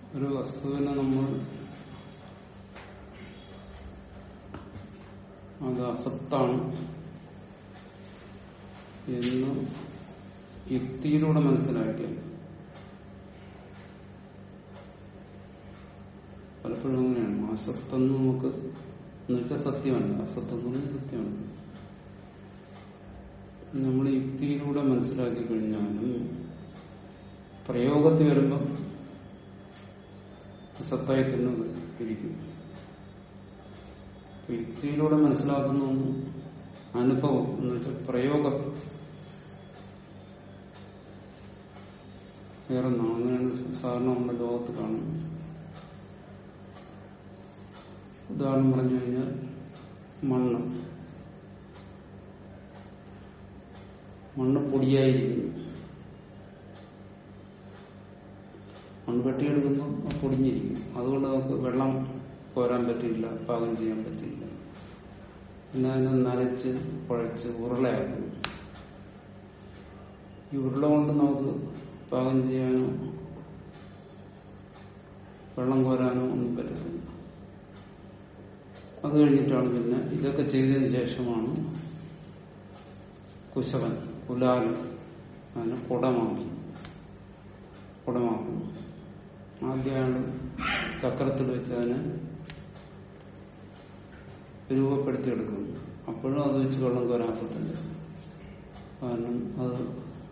ഒരു വസ്തുവിനെ നമ്മൾ അത് അസത്താണ് എന്ന് യുക്തിയിലൂടെ മനസ്സിലാക്കിയാൽ പലപ്പോഴും അങ്ങനെയാണ് അസത്തെന്ന് നമുക്ക് എന്നുവെച്ചാൽ സത്യമല്ല അസത്യം എന്ന് പറഞ്ഞാൽ സത്യമാണ് നമ്മൾ യുക്തിയിലൂടെ മനസ്സിലാക്കി കഴിഞ്ഞാലും പ്രയോഗത്തിൽ വരുമ്പം സത്തായി തന്നെ ഇരിക്കും യുക്തിയിലൂടെ മനസ്സിലാക്കുന്ന ഒന്ന് അനുഭവം എന്ന് വെച്ചാൽ പ്രയോഗം വേറൊന്നാണ് അങ്ങനെയാണ് സാധാരണ നമ്മുടെ ലോകത്ത് കാണുന്നത് ഉദാഹരണം പറഞ്ഞു കഴിഞ്ഞാൽ മണ്ണ് മണ്ണ് പൊടിയായിരിക്കുന്നു മണ്ണ് വെട്ടിയെടുക്കുമ്പോൾ അത് പൊടിഞ്ഞിരിക്കും അതുകൊണ്ട് നമുക്ക് വെള്ളം കോരാൻ പറ്റില്ല പാകം ചെയ്യാൻ പറ്റില്ല പിന്നെ അതിനെ നനച്ച് കുഴച്ച് ഉരുളയാക്കും ഈ ഉരുള കൊണ്ട് നമുക്ക് പാകം ചെയ്യാനോ വെള്ളം കോരാനോ ഒന്നും പറ്റത്തില്ല അത് കഴിഞ്ഞിട്ടാണ് പിന്നെ ഇതൊക്കെ ചെയ്തതിന് ശേഷമാണ് കുശവൻ കുലാലൻ അതിനെ കുടമാക്കി കുടമാക്കും ആദ്യമാണ് ചക്രത്തിൽ വെച്ച് അതിനെ രൂപപ്പെടുത്തിയെടുക്കും അപ്പോഴും അത് വെച്ച് വെള്ളം കോരാൻ പറ്റില്ല കാരണം അത്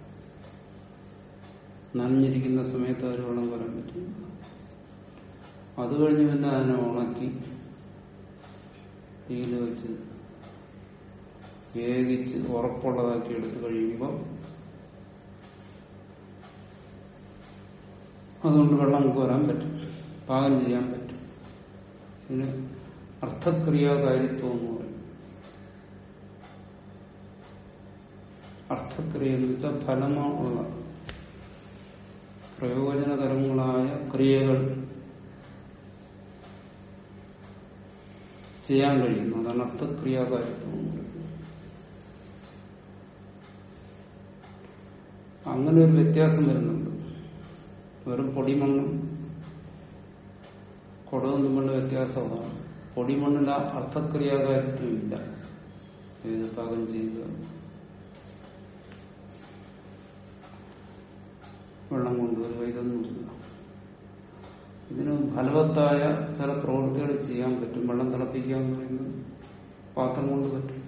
നനഞ്ഞിരിക്കുന്ന സമയത്ത് അതിന് വെള്ളം കോരാൻ പറ്റില്ല അത് കഴിഞ്ഞ് പിന്നെ അതിനെ ഉണക്കി തീയിൽ വെച്ച് വേവിച്ച് ഉറപ്പുള്ളതാക്കി എടുത്തു കഴിയുമ്പോൾ അതുകൊണ്ട് വെള്ളം കോരാൻ പറ്റും പാകം ചെയ്യാൻ പറ്റും ഇതിന് അർത്ഥക്രിയാകാരിത്വം എന്ന് പറയും അർത്ഥക്രിയ എന്ന് വെച്ചാൽ ഫലമുള്ള പ്രയോജനകരങ്ങളായ ക്രിയകൾ ചെയ്യാൻ കഴിയുന്നു അതാണ് അർത്ഥക്രിയാകാരിത്വം എന്ന് പറയുന്നത് അങ്ങനെ ഒരു വ്യത്യാസം വരുന്നുണ്ട് വെറും പൊടിമണ്ണും കുടവും തമ്മിലുള്ള വ്യത്യാസം അതാണ് പൊടിമണ്ണിന് അർത്ഥക്രിയാകാരിത്വമില്ല ഏത് പാകം ചെയ്യുക വെള്ളം കൊണ്ടുവരിക ഇതൊന്നുമില്ല ഇതിന് ഫലവത്തായ ചില പ്രവൃത്തികൾ ചെയ്യാൻ പറ്റും വെള്ളം തിളപ്പിക്കുക എന്ന് പറയുന്നത് പാത്രം കൊണ്ട് പറ്റും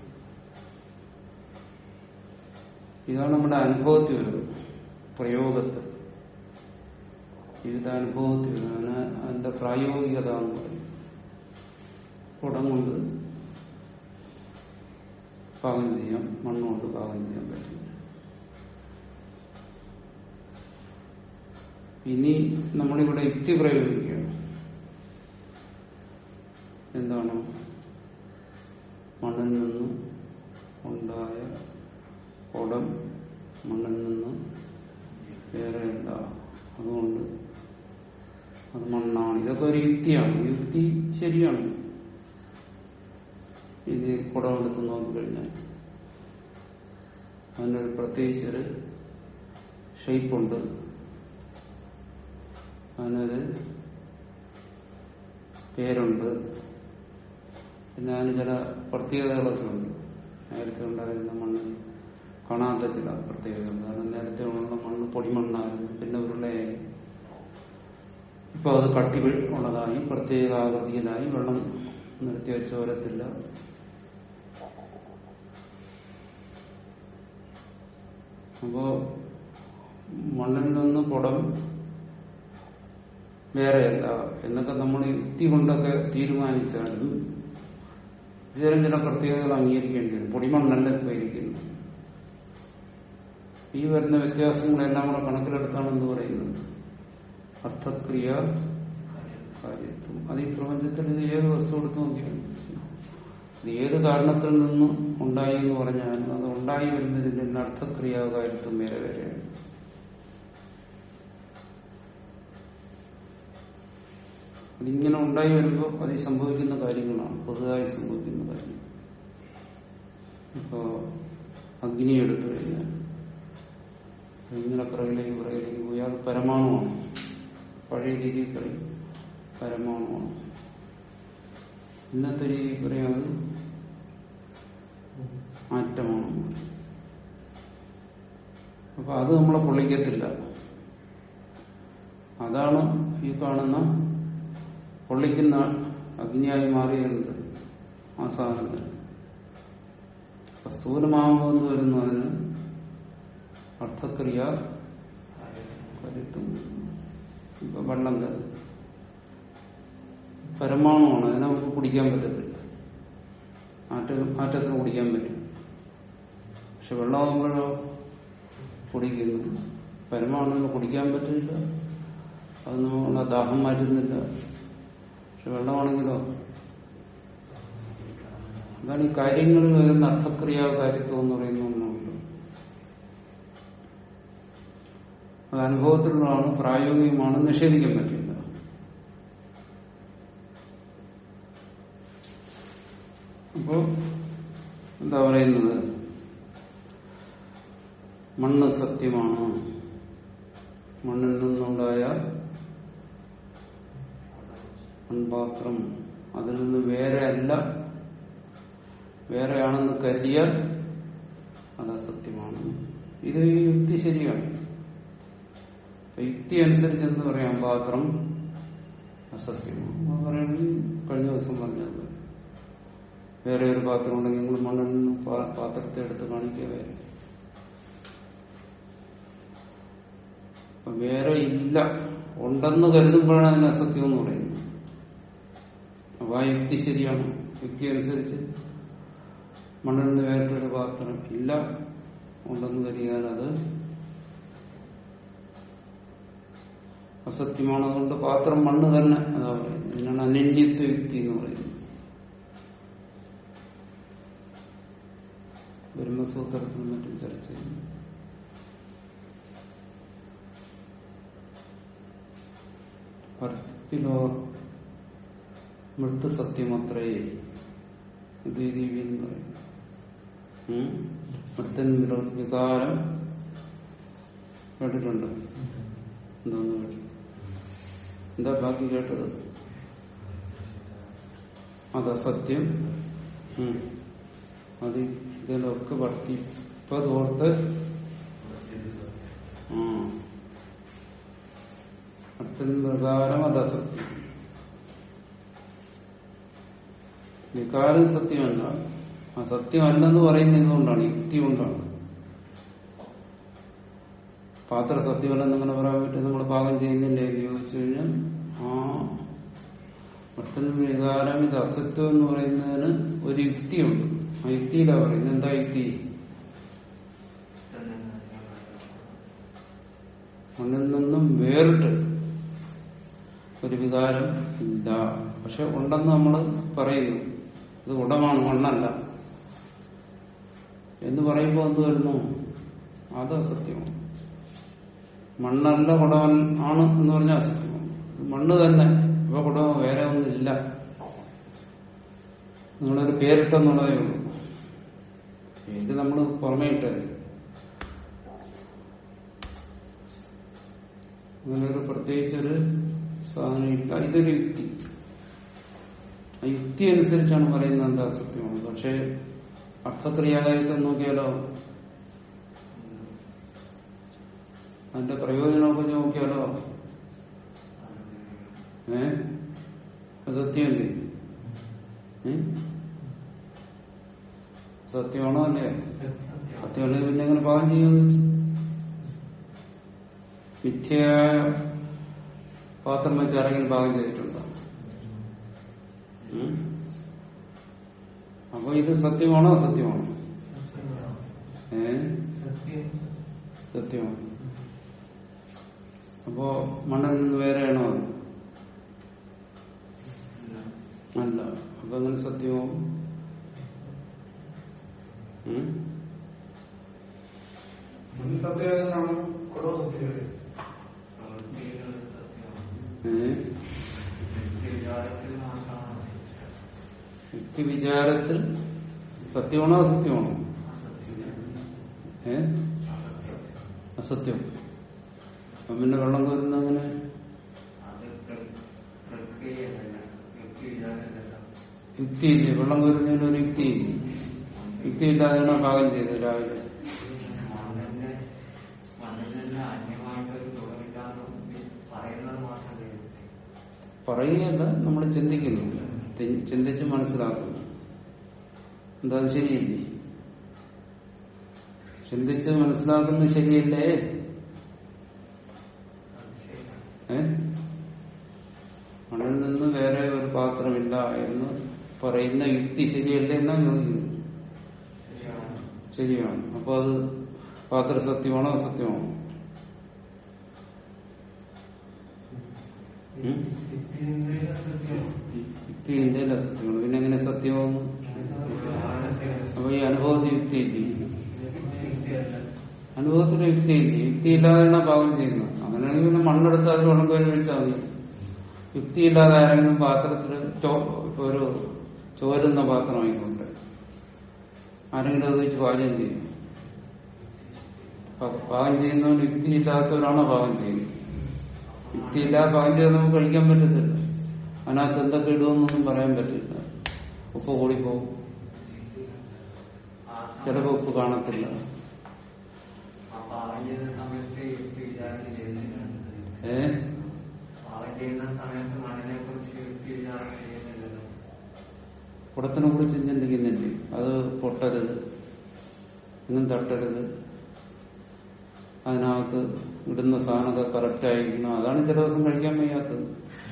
ഇതാണ് നമ്മുടെ അനുഭവത്തിൽ വരുന്നത് പ്രയോഗത്തിൽ ജീവിതാനുഭവത്തിൽ അതിന് അതിന്റെ പ്രായോഗികത എന്ന് പറയും കുടം കൊണ്ട് പാകം ചെയ്യാം മണ്ണുകൊണ്ട് പാകം ചെയ്യാൻ പറ്റും ഇനി നമ്മളിവിടെ യുക്തി പ്രയോഗിക്കുകയാണ് എന്താണ് മണ്ണിൽ നിന്ന് ഉണ്ടായ കുടം മണ്ണിൽ നിന്ന് വേറെയല്ല അതുകൊണ്ട് അത് മണ്ണാണ് ഇതൊക്കെ ഒരു യുക്തിയാണ് യുക്തി ശരിയാണ് ഇത് കുടം എടുത്ത് നോക്കിക്കഴിഞ്ഞാൽ അതിനൊരു പ്രത്യേകിച്ചൊരു ഷേപ്പുണ്ട് അതിനൊരു പേരുണ്ട് പിന്നെ അതിന് ചില പ്രത്യേകതകളൊക്കെ ഉണ്ട് നേരത്തെ ഉണ്ടായിരുന്ന മണ്ണ് കാണാത്ത ചില പ്രത്യേകതകൾ കാരണം നേരത്തെ ഉള്ള മണ്ണ് പൊടിമണ്ണായിരുന്നു പിന്നെ ഉരുളയായി ഇപ്പൊ അത് കട്ടി ഉള്ളതായി പ്രത്യേക ആകൃതിയിലായി വെള്ളം നിർത്തി വെച്ച ഓരത്തില്ല അപ്പോ മണ്ണിൽ നിന്ന് കുടം വേറെയല്ല എന്നൊക്കെ നമ്മൾ യുക്തി കൊണ്ടൊക്കെ തീരുമാനിച്ചാലും ഇത്തരം ചില പ്രത്യേകതകൾ അംഗീകരിക്കേണ്ടി വരും പൊടിമണ്ണല്ല ഇപ്പൊ ഇരിക്കുന്നത് ഈ വരുന്ന വ്യത്യാസങ്ങളെല്ലാം കൂടെ കണക്കിലെടുത്താണ് എന്ന് പറയുന്നത് അർത്ഥക്രിയ കാര്യത്വം അത് ഈ പ്രപഞ്ചത്തിൽ ഇത് ഏത് വസ്തു എടുത്ത് നോക്കിയാലും ഇത് ഏത് കാരണത്തിൽ നിന്നും ഉണ്ടായി എന്ന് പറഞ്ഞാലും അത് ഉണ്ടായി വരുന്നതിന്റെ അർത്ഥക്രിയാകാര്യത്വം വേറെ വേറെയാണ് അതിങ്ങനെ ഉണ്ടായി വരുമ്പോൾ അത് സംഭവിക്കുന്ന കാര്യങ്ങളാണ് പൊതുവായി സംഭവിക്കുന്ന കാര്യങ്ങൾ ഇപ്പോ അഗ്നി എടുത്തു കഴിഞ്ഞാൽ ഇങ്ങനെ പിറകിലേക്ക് പിറകിലേക്ക് പോയി അത് പരമാണുമാണ് പഴയ രീതിയിൽ പറയും പരമാണുവാണ് ഇന്നത്തെ രീതിയിൽ പറയും അത് ആറ്റമാണ് അപ്പൊ അത് നമ്മളെ പൊള്ളിക്കത്തില്ല അതാണ് ഈ കാണുന്ന പൊള്ളിക്കുന്ന അഗ്നിയായി മാറിയത് ആ സാധനത്തിന് അപ്പൊ സ്ഥൂലമാകുമ്പോൾ എന്ത് വരുന്നു അതിന് അർത്ഥക്രിയ കരുത്തും ഇപ്പൊ വെള്ളം തരും പരമാണുമാണ് അതിനെ നമുക്ക് കുടിക്കാൻ പറ്റത്തില്ല ആറ്റ ആറ്റത്തിന് കുടിക്കാൻ പറ്റും പക്ഷെ വെള്ളമാകുമ്പോഴോ കുടിക്കുന്നു പരമാണുവിന് കുടിക്കാൻ പറ്റില്ല അത് നമ്മളെ ദാഹം മാറ്റുന്നില്ല പക്ഷെ വെള്ളമാണെങ്കിലോ അതാണ് ഈ കാര്യങ്ങളിൽ വരുന്ന അർത്ഥക്രിയാ കാര്യത്വം എന്ന് പറയുന്ന ഒന്നുണ്ട് അത് അനുഭവത്തിലുള്ളതാണ് പ്രായോഗികമാണ് നിഷേധിക്കാൻ പറ്റില്ല അപ്പോ എന്താ പറയുന്നത് മണ്ണ് സത്യമാണ് മണ്ണിൽ നിന്നുണ്ടായ മൺപാത്രം അതിൽ നിന്ന് വേറെ അല്ല വേറെയാണെന്ന് കരുതിയാൽ അത് അസത്യമാണ് ഇത് ഈ യുക്തി ശരിയാണ് അപ്പൊ യുക്തി അനുസരിച്ച് എന്ത് പറയാം പാത്രം അസത്യമാണ് അത് പറയുന്നത് കഴിഞ്ഞ ദിവസം പറഞ്ഞത് വേറെ ഒരു പാത്രം ഉണ്ടെങ്കിൽ നിങ്ങൾ മണ്ണിൽ നിന്ന് പാ- പാത്രത്തെ എടുത്ത് കാണിക്കുക വേറെ അപ്പൊ വേറെ ഇല്ല ഉണ്ടെന്ന് കരുതുമ്പോഴാണ് അതിന് അസത്യം എന്ന് പറയുന്നത് അപ്പൊ ആ യുക്തി ശരിയാണ് യുക്തി അനുസരിച്ച് മണ്ണിൽ നിന്ന് വേറിട്ടൊരു പാത്രം ഇല്ല ഉണ്ടെന്ന് കരുതിയാൽ അത് അസത്യമാണ് അതുകൊണ്ട് പാത്രം മണ്ണ് തന്നെ അതാ പറയുന്നത് ഇതിനാണ് അനന്യത്വ യുക്തി എന്ന് പറയുന്നത് ബ്രഹ്മസൂത്രത്തിനും മറ്റും ചർച്ച ചെയ്യുന്നു ഭക്തിലോ മൃത്ത് സത്യമത്രേ ദ്വീദീപി എന്ന് പറയും ഉം? മൃത്തൻ വിരോ- വികാരം കേട്ടിട്ടുണ്ട് എന്താന്ന് കേട്ടു എന്താ ബാക്കി കേട്ടത് അതസത്യം ഉം. അത് ഇതിലൊക്കെ വർത്തിപ്പതോർത്ത് ആ അർത്ഥം പ്രകാരം അതസത്യം വികാരം സത്യമല്ല ആ സത്യമല്ലെന്ന് പറയുന്നത് ഇതുകൊണ്ടാണ് യുക്തി കൊണ്ടാണ് പാത്ര സത്യമല്ലെന്ന് അങ്ങനെ പറയാൻ പറ്റും നമ്മൾ പാകം ചെയ്യുന്നില്ലേ എന്ന് ചോദിച്ചു കഴിഞ്ഞാൽ ആ വർത്തന വികാരം ഇത് അസത്യം എന്ന് പറയുന്നതിന് ഒരു യുക്തിയുണ്ട് ആ യുക്തിയിലാ പറയുന്നത് എന്താ യുക്തി മണ്ണിൽ നിന്നും വേറിട്ട് ഒരു വികാരം ഇല്ല പക്ഷെ ഉണ്ടെന്ന് നമ്മൾ പറയുന്നു ഇത് ഉടമാണ് മണ്ണല്ല എന്ന് പറയുമ്പോൾ എന്ത് വരുന്നു അത് അസത്യമാണ് മണ്ണല്ല കുടവൻ ആണ് എന്ന് പറഞ്ഞാൽ അസത്യമാണ് ഇത് മണ്ണ് തന്നെ ഇപ്പൊ കുടവൻ വേറെ ഒന്നില്ല നിങ്ങളൊരു പേരിട്ടെന്നുള്ളതേ ഉള്ളൂ ഇത് നമ്മൾ പുറമേ ഇട്ടത് അങ്ങനെ ഒരു പ്രത്യേകിച്ചൊരു സാധനം ഇല്ല ഇതൊരു യുക്തി ആ യുക്തി അനുസരിച്ചാണ് പറയുന്നത് എന്താ സത്യമാണ് പക്ഷെ അർത്ഥക്രിയാകാരിത്വം നോക്കിയാലോ അതിന്റെ പ്രയോജനമൊക്കെ നോക്കിയാലോ ഏ അത് സത്യമല്ലേ ഏ? സത്യമാണോ അല്ലേ സത്യമല്ലെങ്കിൽ പിന്നെ എങ്ങനെ പാകം ചെയ്യാന്ന് വെച്ചു മിഥ്യയായ പാത്രം വെച്ച് ആരെങ്കിലും പാകം ചെയ്തിട്ടുണ്ടോ ഉം? അപ്പൊ ഇത് സത്യമാണോ അസത്യമാണോ ഏ സത്യമാണ് അപ്പോ മണ്ണിൽ നിന്ന് വേറെയാണോ അത് അല്ല അപ്പൊ അങ്ങനെ സത്യമാവും ഉം? മുൻ സത്യമാണ് കുറവ് സത്യം ഏ? യുക്തി വിചാരത്തിൽ സത്യമാണോ അസത്യമാണോ ഏ അസത്യം അപ്പൊ പിന്നെ വെള്ളം കോരുന്ന അങ്ങനെ പ്രക്രിയയല്ല യുക്തി ഇല്ലാതല്ല യുക്തിയില്ലേ വെള്ളം കോരുന്നതിന് ഒരു യുക്തിയില്ലേ യുക്തി ഇല്ലാതെയാണ് പാകം ചെയ്തത് രാവിലെ മണ്ണിന്റെ മണ്ണിൽ നിന്ന് അന്യമായിട്ടൊരു തുറവില്ലാന്ന് പറയുന്നത് മാത്രമേ യുക്തി. പറയുകയല്ല നമ്മൾ ചിന്തിക്കുന്നില്ല തി- ചിന്തിച്ച് മനസ്സിലാക്കുന്നു എന്താ അത് ശരിയല്ലേ ചിന്തിച്ച് മനസ്സിലാക്കുന്നത് ശരിയല്ലേ അത് ശരിയാണ്. ഏ മണ്ണിൽ നിന്ന് വേറെ ഒരു പാത്രമില്ല എന്ന് പറയുന്ന യുക്തി ശരിയല്ലേ എന്നാ ചോദിക്കുന്നു ശരിയാണ്. ശരിയാണ് അപ്പൊ അത് പാത്ര സത്യമാണോ അസത്യമാണോ ഉം? യുക്തി ഇന്ത്യയിൽ അസത്യമാണ് പിന്നെ എങ്ങനെ സത്യമാകുന്നു അപ്പൊ ഈ അനുഭവത്തിൽ യുക്തിയില്ലേ അനുഭവത്തിന് യുക്തിയില്ലേ യുക്തിയില്ലാതെയാണ് പാകം ചെയ്യുന്നത് അങ്ങനെയാണെങ്കിൽ പിന്നെ മണ്ണെടുത്ത് അതിൽ വെള്ളം കോരി ഒഴിച്ചാൽ മതി യുക്തിയില്ലാതെ ആരെങ്കിലും പാത്രത്തിൽ ഇപ്പൊ ഒരു ചോരുന്ന പാത്രമായിക്കൊണ്ട് ആരെങ്കിലും അത് വെച്ച് പാചകം ചെയ്യും പ- പാകം ചെയ്യുന്നവന് യുക്തിയില്ലാത്തവരാണോ പാകം ചെയ്യുന്നത് യുക്തിയില്ലാതെ പാകം ചെയ്താൽ നമുക്ക് കഴിക്കാൻ പറ്റത്തില്ല അതിനകത്ത് എന്തൊക്കെ ഇടുമെന്നൊന്നും പറയാൻ പറ്റില്ല ഉപ്പ് കൂടിപ്പോവും ആ ചിലപ്പോൾ ഉപ്പ് കാണത്തില്ല ആ പാകം ചെയ്യുന്ന സമയത്ത് യുക്തി വിചാരം ചെയ്യുന്നില്ല ഏ പാകം ചെയ്യുന്ന സമയത്ത് മണ്ണിനെ കുറിച്ച് യുക്തി വിചാരം ചെയ്യുന്നില്ലല്ലോ കുടത്തിനെ കുറിച്ച് ചിന്തിക്കുന്നില്ലേ അത് പൊട്ടരുത് ഇന്നും തട്ടരുത് അതിനകത്ത് ഇടുന്ന സാധനമൊക്കെ കറക്റ്റ് ആയിരിക്കണം അതാണ് ചില ദിവസം കഴിക്കാൻ വയ്യാത്തത്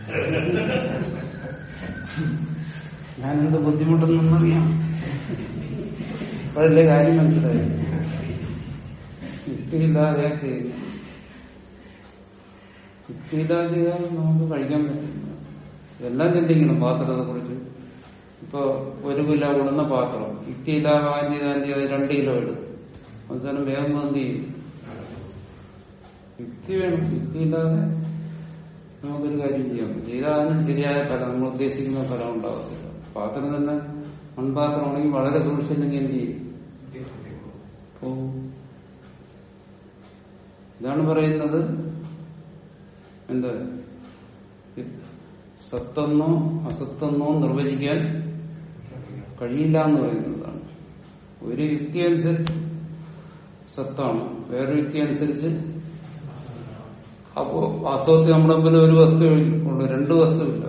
ഞാനെന്ത് ബുദ്ധിമുട്ടെന്നറിയാം അപ്പോഴല്ലേ കാര്യം മനസ്സിലായി യുക്തിയില്ലാതെ ചെയ്യുന്നു യുക്തിയില്ലാതെ ചെയ്താൽ നമുക്ക് കഴിക്കാൻ പറ്റില്ല എല്ലാം ചിന്തിക്കണം പാത്രത്തെ കുറിച്ച് ഇപ്പൊ ഒരു കിലോ ഉടുന്ന പാത്രം യുക്തിയില്ലാതെ വാങ്ങി ചെയ്താൽ എന്ത് ചെയ്യും? അത് രണ്ട് കിലോ ഇടും അവസാനം വേഗം എന്ത് ചെയ്യും യുക്തി വേണം യുക്തിയില്ലാതെ നമുക്കൊരു കാര്യം ചെയ്യാം ചെയ്താൽ അതിന് ശരിയായ ഫലം നമ്മൾ ഉദ്ദേശിക്കുന്ന ഫലം ഉണ്ടാവത്തില്ല പാത്രം തന്നെ മൺപാത്രമാണെങ്കിൽ വളരെ സൂക്ഷിച്ചില്ലെങ്കിൽ എന്ത് ചെയ്യും പോവും. ഇതാണ് പറയുന്നത് എന്ത് സത്തെന്നോ അസത്തെന്നോ നിർവചിക്കാൻ കഴിയില്ല എന്ന് പറയുന്നതാണ് ഒരു യുക്തി അനുസരിച്ച് സത്താണ് വേറൊരു യുക്തി അനുസരിച്ച് അപ്പോ വാസ്തവത്തിൽ നമ്മുടെ മുമ്പിൽ ഒരു വസ്തു ഉള്ളു രണ്ട് വസ്തുവില്ല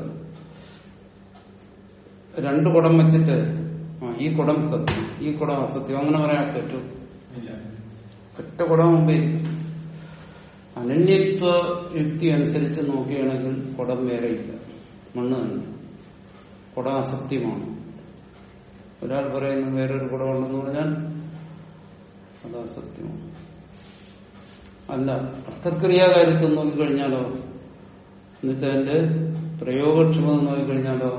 രണ്ട് കുടം വെച്ചിട്ട് ആ ഈ കുടം സത്യം ഈ കുടം അസത്യം അങ്ങനെ പറയാൻ പറ്റും ഒറ്റ കുടം മുമ്പിൽ അനന്യത്വ യുക്തി അനുസരിച്ച് നോക്കുകയാണെങ്കിൽ കുടം വേറെയില്ല മണ്ണ് തന്നെ കുടം അസത്യമാണ് ഒരാൾ പറയുന്നു വേറൊരു കുടം ഉണ്ടെന്ന് പറഞ്ഞാൽ അത് അസത്യമാണ് അല്ല അർത്ഥക്രിയാകാര്യത്വം നോക്കിക്കഴിഞ്ഞാലോ എന്നുവെച്ചാൽ അതിന്റെ പ്രയോഗക്ഷമത നോക്കിക്കഴിഞ്ഞാലോ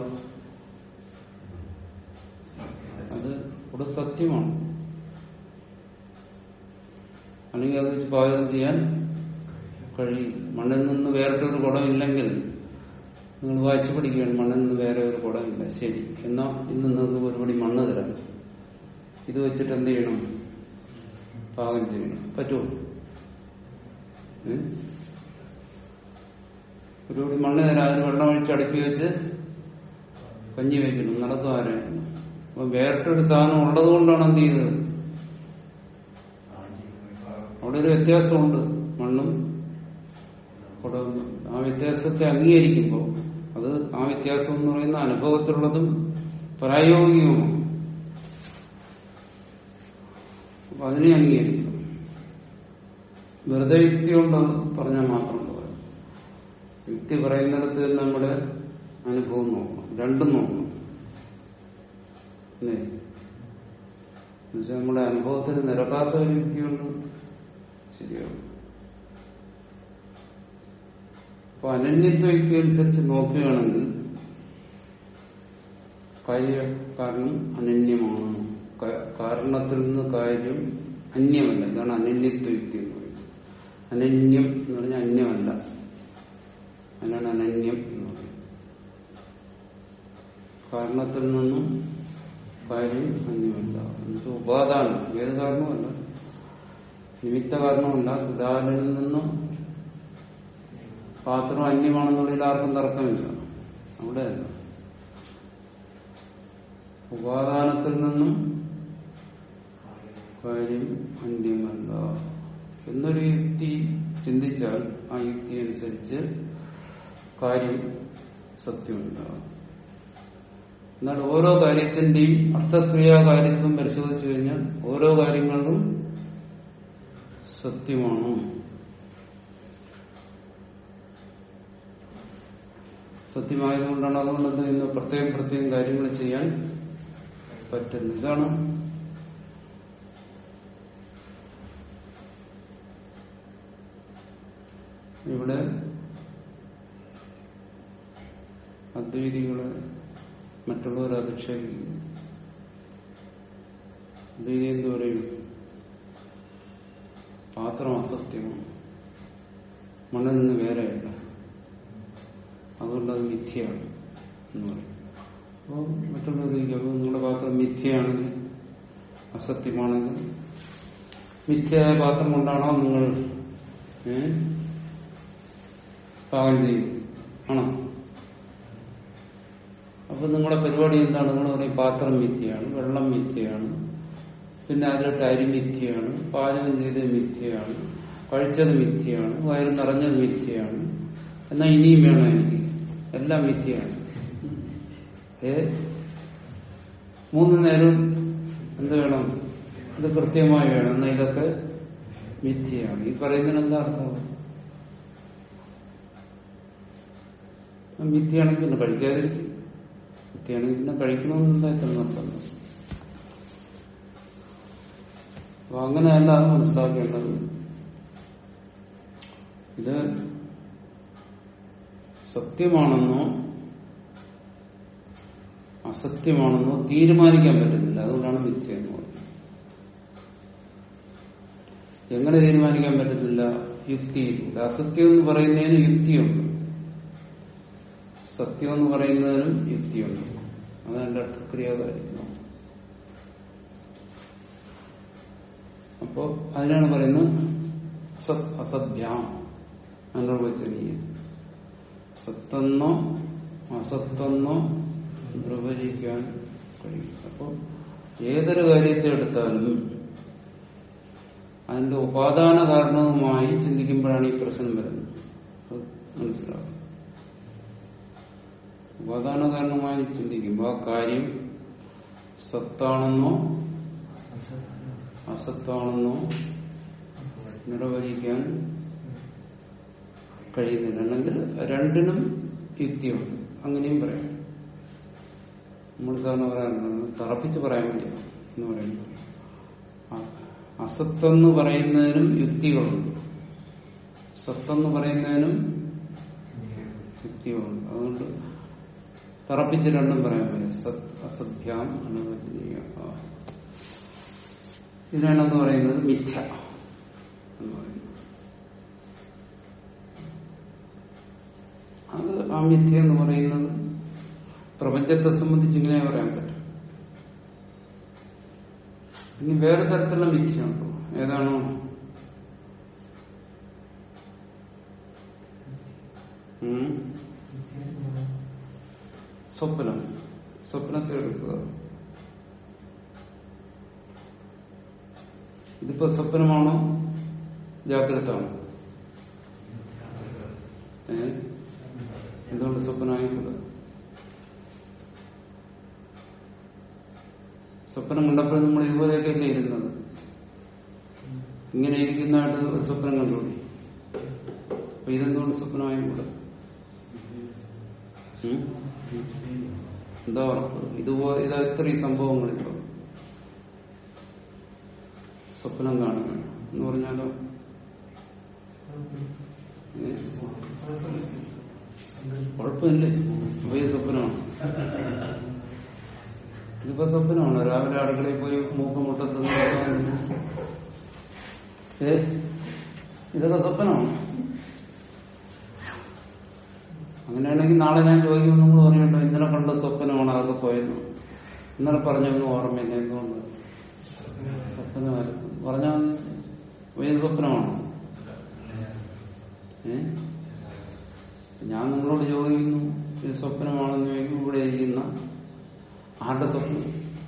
അത് ഇവിടെ സത്യമാണ് അല്ലെങ്കിൽ അത് വെച്ച് പാചകം ചെയ്യാൻ കഴിയും മണ്ണിൽ നിന്ന് വേറിട്ടൊരു കുടം ഇല്ലെങ്കിൽ നിങ്ങൾ വായിച്ചു പഠിക്കുകയാണ് മണ്ണിൽ നിന്ന് വേറെ ഒരു കുടമില്ല ശരി എന്നാ ഇന്ന് നിങ്ങൾക്ക് ഒരുപടി മണ്ണ് തരാം ഇത് വെച്ചിട്ട് എന്ത് ചെയ്യണം പാകം ചെയ്യണം പറ്റുമോ ഏ? ഒരുപടി മണ്ണ് തരാം അതിന് വെള്ളം ഒഴിച്ച് അടുപ്പി വെച്ച് കഞ്ഞി വയ്ക്കണം നടക്കും ആരാണ് അപ്പൊ വേറിട്ടൊരു സാധനം ഉള്ളത് കൊണ്ടാണ് എന്ത് ചെയ്തത് അവിടെ ഒരു വ്യത്യാസമുണ്ട് മണ്ണും കുടവും ആ വ്യത്യാസത്തെ അംഗീകരിക്കുമ്പോൾ അത് ആ വ്യത്യാസം എന്ന് പറയുന്ന അനുഭവത്തിലുള്ളതും പ്രായോഗികവുമാണ് അപ്പൊ അതിനെ അംഗീകരിക്കും വെറുതെ യുക്തി കൊണ്ട് പറഞ്ഞാൽ മാത്രം പോരാ യുക്തി പറയുന്നിടത്ത് തന്നെ നമ്മുടെ അനുഭവം നോക്കണം രണ്ടും നോക്കണം അല്ലേ എന്നുവെച്ചാൽ നമ്മുടെ അനുഭവത്തിന് നിരക്കാത്ത ഒരു യുക്തിയുണ്ട് ശരിയാവും അപ്പൊ അനന്യത്വ യുക്തി അനുസരിച്ച് നോക്കുകയാണെങ്കിൽ കാര്യ കാരണം അനന്യമാണ് ക- കാരണത്തിൽ നിന്ന് കാര്യം അന്യമല്ല ഇതാണ് അനന്യത്വ യുക്തി എന്ന് പറയുന്നത് അനന്യം എന്ന് പറഞ്ഞാൽ അന്യമല്ല അതിനാണ് അനന്യം എന്ന് പറയുന്നത് കാരണത്തിൽ നിന്നും കാര്യം അന്യമല്ല എന്നുവെച്ചാൽ ഉപാദാനം ഏത് കാരണവുമല്ല നിമിത്ത കാരണമല്ല കുടാലിൽ നിന്നും പാത്രം അന്യമാണെന്നുള്ളതിൽ ആർക്കും തർക്കമില്ല അവിടെ ഉപാദാനത്തിൽ നിന്നും കാര്യം അന്യമല്ല എന്നൊരു യുക്തി ചിന്തിച്ചാൽ ആ യുക്തി അനുസരിച്ച് കാര്യം സത്യമുണ്ടാകും എന്നാൽ ഓരോ കാര്യത്തിന്റെയും അർത്ഥക്രിയാ കാര്യത്വം പരിശോധിച്ചു കഴിഞ്ഞാൽ ഓരോ കാര്യങ്ങളിലും സത്യമാണ് സത്യമായതുകൊണ്ടാണ് അതുകൊണ്ട് എന്ത് ചെയ്യുന്നു പ്രത്യേകം പ്രത്യേകം കാര്യങ്ങൾ ചെയ്യാൻ പറ്റുന്നു ഇതാണ് ഇവിടെ അദ്വൈതികളെ മറ്റുള്ളവർ അധിക്ഷേപിക്കുന്നു അദ്വൈതി എന്ത് പറയും പാത്രം അസത്യമാണ് മണ്ണിൽ നിന്ന് വേറെയല്ല അതുകൊണ്ട് അത് മിഥ്യയാണ് എന്ന് പറയും അപ്പോൾ മറ്റുള്ളവർ ചോദിക്കും അപ്പോൾ നിങ്ങളുടെ പാത്രം മിഥ്യയാണെങ്കിൽ അസത്യമാണെങ്കിൽ മിഥ്യയായ പാത്രം കൊണ്ടാണോ നിങ്ങൾ ഏ, പാകം ചെയ്യും ആണോ അപ്പൊ നിങ്ങളുടെ പരിപാടി എന്താണ് നിങ്ങൾ പറയും പാത്രം മിഥ്യയാണ് വെള്ളം മിഥ്യയാണ് പിന്നെ അതിലോട്ട് അരി മിഥ്യയാണ് പാചകം ചെയ്തത് മിഥ്യയാണ് കഴിച്ചത് മിഥ്യയാണ് വയറ് നിറഞ്ഞത് മിഥ്യയാണ് എന്നാ ഇനിയും വേണം എനിക്ക് എല്ലാം മിഥ്യയാണ് ഏ മൂന്ന് നേരം എന്ത് വേണം ഇത് കൃത്യമായി വേണം എന്നാ ഇതൊക്കെ മിഥ്യയാണ് ഈ പറയുന്നതിന് എന്താ അർത്ഥം മിഥ്യയാണെങ്കിൽ പിന്നെ കഴിക്കാതിരിക്കും മിഥ്യയാണെങ്കിൽ പിന്നെ കഴിക്കണമെന്നെന്താ ഇത്ര നിർബന്ധം അപ്പൊ അങ്ങനെയല്ല അത് മനസ്സിലാക്കേണ്ടത് ഇത് സത്യമാണെന്നോ അസത്യമാണെന്നോ തീരുമാനിക്കാൻ പറ്റുന്നില്ല അതുകൊണ്ടാണ് മിഥ്യ എന്ന് പറയുന്നത് എങ്ങനെ തീരുമാനിക്കാൻ പറ്റുന്നില്ല യുക്തിയിലൂടെ അസത്യം എന്ന് പറയുന്നതിന് യുക്തിയുണ്ട് സത്യം എന്ന് പറയുന്നതിനും യുക്തിയുണ്ട് അതാണ് എന്റെ അർത്ഥക്രിയാകാര്യം അപ്പോ അതിനാണ് പറയുന്നത് സത് അസഭ്യാം അനുർവചനീയ സത്തെന്നോ അസത്തെന്നോ നിർവചിക്കാൻ കഴിയും അപ്പോ ഏതൊരു കാര്യത്തെ എടുത്താലും അതിന്റെ ഉപാദാന കാരണവുമായി ചിന്തിക്കുമ്പോഴാണ് ഈ പ്രശ്നം വരുന്നത് അത് മനസ്സിലാവും ഉപാദാന കാരണമായി ചിന്തിക്കുമ്പോൾ ആ കാര്യം സത്താണെന്നോ അസത്താണെന്നോ നിർവചിക്കാൻ കഴിയുന്നില്ല അല്ലെങ്കിൽ രണ്ടിനും യുക്തിയുണ്ട് അങ്ങനെയും പറയാം നമ്മൾ സാറിന് പറയാറുണ്ട് തറപ്പിച്ച് പറയാൻ വയ്യ എന്ന് പറയുന്നത് അ- അസത്തെന്ന് പറയുന്നതിനും യുക്തികളുണ്ട് സത്തെന്ന് പറയുന്നതിനും യുക്തികളുണ്ട് അതുകൊണ്ട് തറപ്പിച്ച് രണ്ടും പറയാൻ വയ്യ സത് അസഭ്യാം അനുവചനീയ ഇതിനാണെന്ന് പറയുന്നത് മിഥ്യ എന്ന് പറയുന്നത് അത് ആ മിഥ്യ എന്ന് പറയുന്നത് പ്രപഞ്ചത്തെ സംബന്ധിച്ച് ഇങ്ങനെ പറയാൻ പറ്റും ഇനി വേറെ തരത്തിലുള്ള മിഥ്യയുണ്ടോ ഏതാണോ ഉം? സ്വപ്നം സ്വപ്നത്തെ എടുക്കുക ഇതിപ്പോ സ്വപ്നമാണോ ജാഗ്രത ആണോ ഏ എന്തുകൊണ്ട് സ്വപ്നമായിക്കൂടാ സ്വപ്നം കണ്ടപ്പോൾ നമ്മൾ ഇതുപോലെയൊക്കെയല്ലേ ഇരുന്നത് ഇങ്ങനെ ഇരിക്കുന്നതായിട്ട് ഒരു സ്വപ്നം കണ്ടുകൂടി അപ്പൊ ഇതെന്തുകൊണ്ട് സ്വപ്നമായിക്കൂടാ ഉം? എന്താ ഉറപ്പ് ഇതുപോലെ ഇത് ഇത്രയും സംഭവങ്ങളിപ്പോ സ്വപ്നം കാണുക എന്ന് പറഞ്ഞാലോ ഏ? കുഴപ്പമില്ലേ അപ്പൊ ഇത് സ്വപ്നമാണ് ഇതിപ്പോ സ്വപ്നമാണ് രാവിലെ അടുക്കളയിൽ പോയി മൂക്ക് മുട്ടത്തുന്ന ഏ ഇതൊക്കെ സ്വപ്നമാണ് അങ്ങനെയാണെങ്കിൽ നാളെ ഞാൻ ചോദിക്കുമ്പോൾ നിങ്ങൾ പറയണ്ടോ ഇന്നലെ കണ്ട സ്വപ്നമാണ് അതൊക്കെ പോയെന്ന് ഇന്നലെ പറഞ്ഞൊന്നും ഓർമ്മയില്ല എന്തുകൊണ്ട് സ്വപ്നമായിരുന്നു പറഞ്ഞാൽ വലിയ സ്വപ്നമാണോ ഏ ഞാൻ നിങ്ങളോട് ചോദിക്കുന്നു ഇത് സ്വപ്നമാണെന്ന് ചോദിക്കും ഇവിടെ ഇരിക്കുന്ന ആരുടെ സ്വപ്നം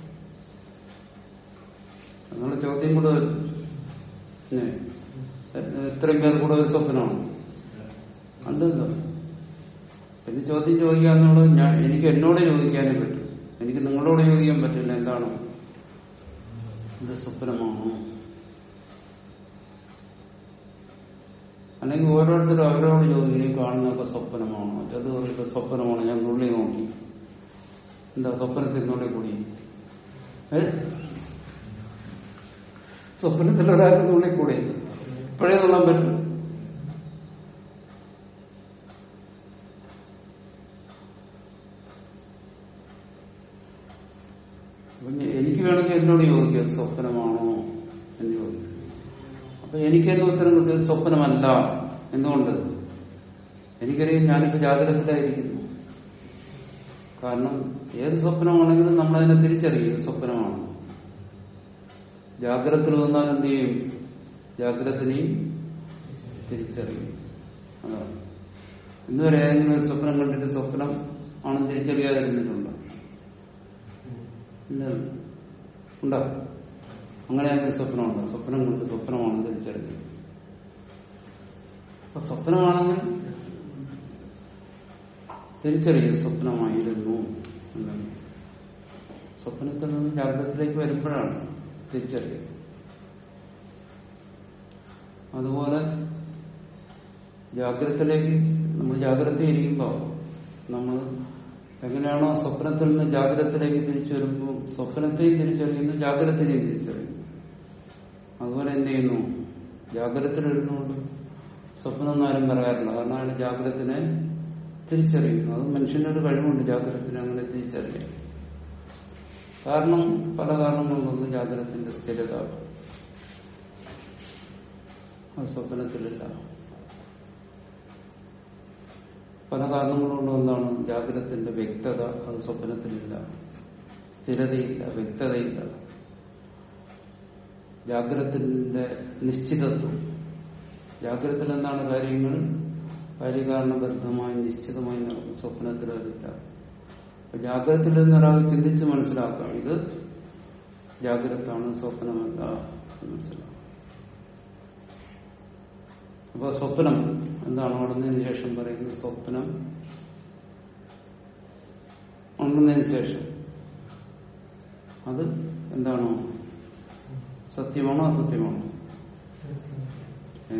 എന്നുള്ള ചോദ്യം കൂടെ വരും പിന്നെ എ- എത്രയും പേർ കൂടെ ഒരു സ്വപ്നമാണ് അല്ലല്ലോ പിന്നെ ചോദ്യം ചോദിക്കാന്നുള്ളത് ഞാൻ എനിക്ക് എന്നോട് ചോദിക്കാനേ പറ്റും എനിക്ക് നിങ്ങളോട് ചോദിക്കാൻ പറ്റില്ല എന്താണ് ഇത് സ്വപ്നമാണോ അല്ലെങ്കിൽ ഓരോരുത്തരും അവരോട് ചോദിക്കും ഈ കാണുന്നതൊക്കെ സ്വപ്നമാണോ അത് പറയുന്നത് സ്വപ്നമാണോ ഞാൻ നുള്ളി നോക്കി എന്താ സ്വപ്നത്തിൽ നുള്ളി കൂടി ഏ സ്വപ്നത്തിൽ ഒരാൾക്ക് നുള്ളി കൂടി ഇപ്പോഴേ നുള്ളാൻ പറ്റും അപ്പൊ ഞ- എനിക്ക് വേണമെങ്കിൽ എന്നോട് ചോദിക്കാം സ്വപ്നമാണോ എന്ന് ചോദിക്കും അപ്പൊ എനിക്ക് എന്റെ ഉത്തരം കിട്ടിയത് സ്വപ്നമല്ല എന്തുകൊണ്ട് എനിക്കറിയാം ഞാനിപ്പോ ജാഗ്രതത്തിലായിരിക്കുന്നു കാരണം ഏത് സ്വപ്നമാണെങ്കിലും നമ്മളതിനെ തിരിച്ചറിയും ഇത് സ്വപ്നമാണ് ജാഗ്രതത്തിൽ വന്നാൽ എന്ത് ചെയ്യും ജാഗ്രതനെയും തിരിച്ചറിയും അതാണ് ഇന്നുവരെ ഏതെങ്കിലും ഒരു സ്വപ്നം കണ്ടിട്ട് സ്വപ്നം ആണെന്ന് തിരിച്ചറിയാതിരുന്നിട്ടുണ്ടോ ഇല്ല ഉണ്ടോ അങ്ങനെ ആണെങ്കിൽ സ്വപ്നമുണ്ടോ സ്വപ്നം കൊണ്ട് സ്വപ്നമാണെന്ന് തിരിച്ചറിയും അപ്പൊ സ്വപ്നമാണെങ്കിൽ തിരിച്ചറിയും സ്വപ്നമായിരുന്നു എന്നാണ് സ്വപ്നത്തിൽ നിന്ന് ജാഗ്രതത്തിലേക്ക് വരുമ്പോഴാണ് തിരിച്ചറിയുക അതുപോലെ ജാഗ്രതത്തിലേക്ക് നമ്മൾ ജാഗ്രത ഇരിക്കുമ്പോൾ നമ്മൾ എങ്ങനെയാണോ സ്വപ്നത്തിൽ നിന്ന് ജാഗ്രതത്തിലേക്ക് തിരിച്ചു വരുമ്പോൾ സ്വപ്നത്തെയും തിരിച്ചറിയുന്നു ജാഗ്രതത്തിനെയും തിരിച്ചറിയുന്നു അതുപോലെ എന്ത് ചെയ്യുന്നു ജാഗ്രതത്തിൽ വരുന്നുകൊണ്ട് സ്വപ്നം ഒന്നും ആരും പറയാറില്ല കാരണം അയാൾ ജാഗ്രതത്തിനെ തിരിച്ചറിയുന്നു അത് മനുഷ്യന്റെ ഒരു കഴിവുണ്ട് ജാഗ്രതത്തിനെ അങ്ങനെ തിരിച്ചറിയാൻ കാരണം പല കാരണങ്ങളുണ്ട് ജാഗ്രതത്തിന്റെ സ്ഥിരത അത് സ്വപ്നത്തിലില്ല പല കാരണങ്ങളുകൊണ്ടും എന്താണ് ജാഗ്രതത്തിന്റെ വ്യക്തത അത് സ്വപ്നത്തിലില്ല സ്ഥിരതയില്ല വ്യക്തതയില്ല ജാഗ്രതത്തിന്റെ നിശ്ചിതത്വം ജാഗ്രതത്തിൽ എന്താണ് കാര്യങ്ങൾ കാര്യകാരണബദ്ധമായി നിശ്ചിതമായി നടക്കും സ്വപ്നത്തിൽ അതില്ല അപ്പൊ ജാഗ്രതത്തിൽ നിന്ന് ഒരാൾ ചിന്തിച്ച് മനസ്സിലാക്കാം ഇത് ജാഗ്രതാണ് സ്വപ്നമല്ല എന്ന് മനസ്സിലാക്കാം അപ്പൊ സ്വപ്നം എന്താണ് ഉണർന്നതിന് ശേഷം പറയുന്നത് സ്വപ്നം ഉണർന്നതിന് ശേഷം അത് എന്താണോ സത്യമാണോ അസത്യമാണോ ഏ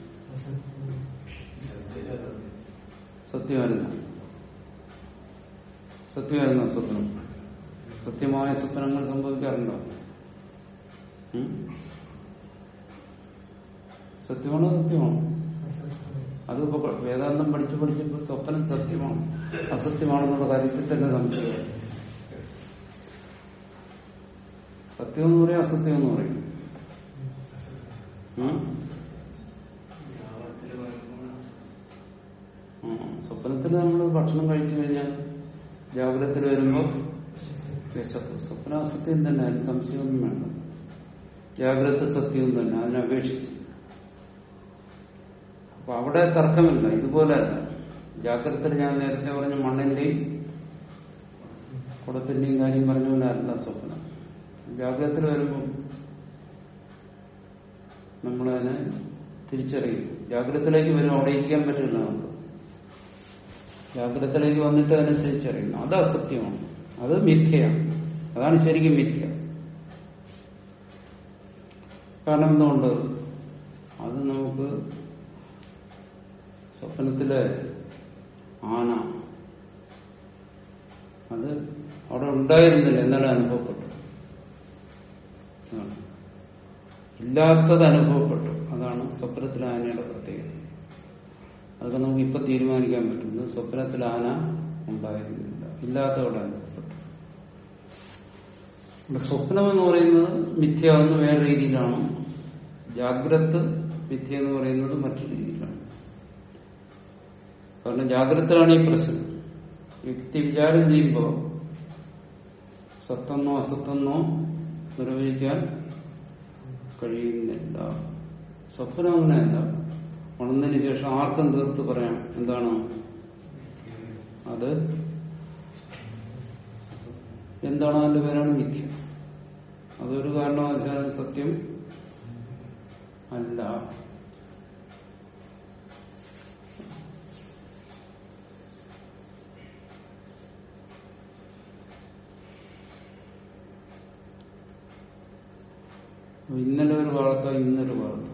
സത്യമായിരുന്നു സത്യമായിരുന്നോ സ്വപ്നം സത്യമായ സ്വപ്നങ്ങൾ സംഭവിക്കാറുണ്ടോ ഉം? സത്യമാണോ സത്യമാണോ അതിപ്പോ വേദാന്തം പഠിച്ചു പഠിച്ചപ്പോൾ സ്വപ്നം സത്യമാണ് അസത്യമാണെന്നുള്ള കാര്യത്തിൽ തന്നെ സംശയം സത്യം എന്ന് പറയും അസത്യം എന്ന് പറയും ഉം? യാവത്തിൽ വരുമ്പോൾ ഉം. സ്വപ്നത്തിൽ നമ്മൾ ഭക്ഷണം കഴിച്ചു കഴിഞ്ഞാൽ ജാഗ്രതത്തിൽ വരുമ്പോൾ വിശപ്പ് സ്വപ്ന അസത്യം തന്നെ അതിന് സംശയമൊന്നും വേണ്ട ജാഗ്രത സത്യവും തന്നെ അതിനപേക്ഷിച്ച് അപ്പൊ അവിടെ തർക്കമില്ല ഇതുപോലെ അല്ല ജാഗ്രതയിൽ ഞാൻ നേരത്തെ പറഞ്ഞ മണ്ണിന്റെയും കുടത്തിന്റെയും കാര്യം പറഞ്ഞ പോലെ അല്ല സ്വപ്നം ജാഗ്രതത്തിൽ വരുമ്പോൾ നമ്മളതിനെ തിരിച്ചറിയും ജാഗ്രതത്തിലേക്ക് വരും അവിടെ ഇരിക്കാൻ പറ്റില്ല നമുക്ക് ജാഗ്രതത്തിലേക്ക് വന്നിട്ട് അതിനെ തിരിച്ചറിയുന്നു അത് അസത്യമാണ് അത് മിഥ്യയാണ് അതാണ് ശരിക്കും മിഥ്യ കാരണം എന്തുകൊണ്ട് അത് നമുക്ക് സ്വപ്നത്തിലെ ആന അത് അവിടെ ഉണ്ടായിരുന്നില്ല എന്നാലും അനുഭവപ്പെട്ടു അതാണ്. ഇല്ലാത്തത് അനുഭവപ്പെട്ടു അതാണ് സ്വപ്നത്തിലെ ആനയുടെ പ്രത്യേകത അതൊക്കെ നമുക്ക് ഇപ്പൊ തീരുമാനിക്കാൻ പറ്റും ഇത് സ്വപ്നത്തിൽ ആന ഉണ്ടായിരുന്നില്ല ഇല്ലാത്തവിടെ അനുഭവപ്പെട്ടു ഇവിടെ സ്വപ്നം എന്ന് പറയുന്നത് മിഥ്യ എന്ന് വേറെ രീതിയിലാണ് ജാഗ്രത് മിഥ്യ എന്ന് പറയുന്നത് മറ്റു രീതിയിലാണ് കാരണം ജാഗ്രതയിലാണ് ഈ പ്രശ്നം വ്യക്തി വിചാരം ചെയ്യുമ്പോൾ സത്തെന്നോ അസത്തെന്നോ നിർവഹിക്കാൻ കഴിയുന്നില്ല സ്വപ്നം അങ്ങനെയല്ല ഉണർന്നതിന് ശേഷം ആർക്കും തീർത്ത് പറയാം എന്താണ് അത് എന്താണ് അതിന്റെ പേരാണ് മിഥ്യ അതൊരു കാരണവശാലും സത്യം അല്ല അപ്പൊ ഇന്നലെ ഒരു വാർത്ത ഇന്നൊരു വാർത്ത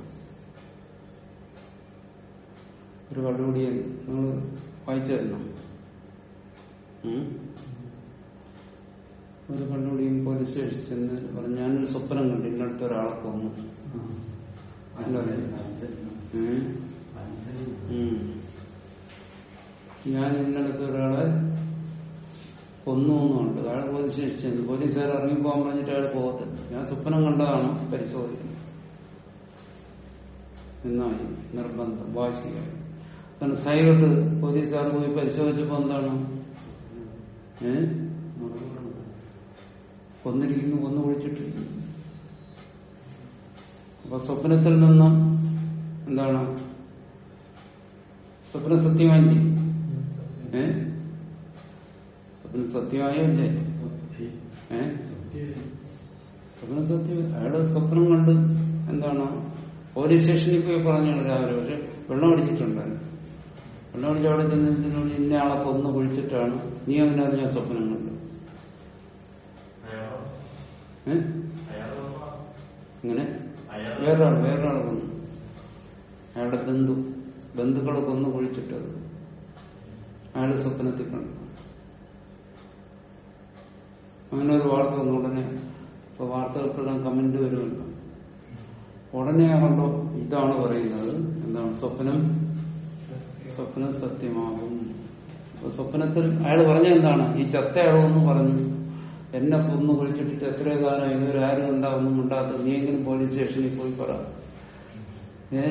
ഒരു കള്ളുകൂടിയൻ നിങ്ങൾ വായിച്ചു തരണം ഉം? ഒരു കള്ളുകൂടിയും പോലീസ് സ്റ്റേഷനിൽ ചെന്ന് പറഞ്ഞു ഞാനൊരു സ്വപ്നം കണ്ടു ഇന്നടുത്ത് ഒരാളെ കൊന്നു ഉം? ഉം. ഞാൻ ഇന്നടത്ത് ഒരാളെ കൊന്നു എന്നുണ്ട് അയാൾ പോലീസ് സ്റ്റേഷനിൽ ചെന്നു പോലീസുകാർ ഇറങ്ങിപ്പോകാൻ പറഞ്ഞിട്ട് അയാൾ പോകത്തില്ല ഞാൻ സ്വപ്നം കണ്ടതാണ് പരിശോധിക്കുന്നത് എന്നായി നിർബന്ധം വാശിയായി കാരണം സൈഡ് പോലീസുകാർ പോയി പരിശോധിച്ചപ്പോ എന്താണ് ഏ കൊന്നിരിക്കുന്നു കൊന്നു കുഴിച്ചിട്ടിരിക്കുന്നു അപ്പൊ സ്വപ്നത്തിൽ നിന്നും എന്താണ് സ്വപ്നം സത്യമായി ഏ സ്വപ്നം സത്യമായോ ഇല്ലേ ഏ സ്വപ്നം സത്യം അയാള് സ്വപ്നം കണ്ട് എന്താണ് പോലീസ് സ്റ്റേഷനിൽ പോയി പറഞ്ഞു രാവിലെ പക്ഷെ വെള്ളം അടിച്ചിട്ടുണ്ടായിരുന്നു വെള്ളം അടിച്ച് അവിടെ ചെന്നതിനോട് ഇന്ന ആളെ കൊന്നു കുഴിച്ചിട്ടാണ് നീ അങ്ങനെ ഞാൻ സ്വപ്നം കണ്ടു അയാളോ ഏ അയാളോ ഇങ്ങനെ അയാൾ വേറൊരാൾ വേറൊരാൾ കൊന്നു അയാളുടെ ബന്ധു ബന്ധുക്കളെ കൊന്നു കുഴിച്ചിട്ടത് അയാള് സ്വപ്നത്തിൽ കണ്ടു അങ്ങനെ ഒരു വാർത്ത വന്നു ഉടനെ ഇപ്പൊ വാർത്തകൾക്കെല്ലാം കമന്റ് വരുമല്ലോ ഉടനെ കണ്ടോ ഇതാണ് പറയുന്നത് എന്താണ് സ്വപ്നം സ്വപ്നം സത്യമാകും അപ്പൊ സ്വപ്നത്തിൽ അയാൾ പറഞ്ഞ എന്താണ് ഈ ചത്ത അയാളൊന്നും പറഞ്ഞു എന്നെ കൊന്നു കുഴിച്ചിട്ടിട്ട് എത്രയോ കാലം ഇവരാരും എന്താ ഒന്നും ഉണ്ടാത്ത നീയെങ്കിലും പോലീസ് സ്റ്റേഷനിൽ പോയി പറ ഏ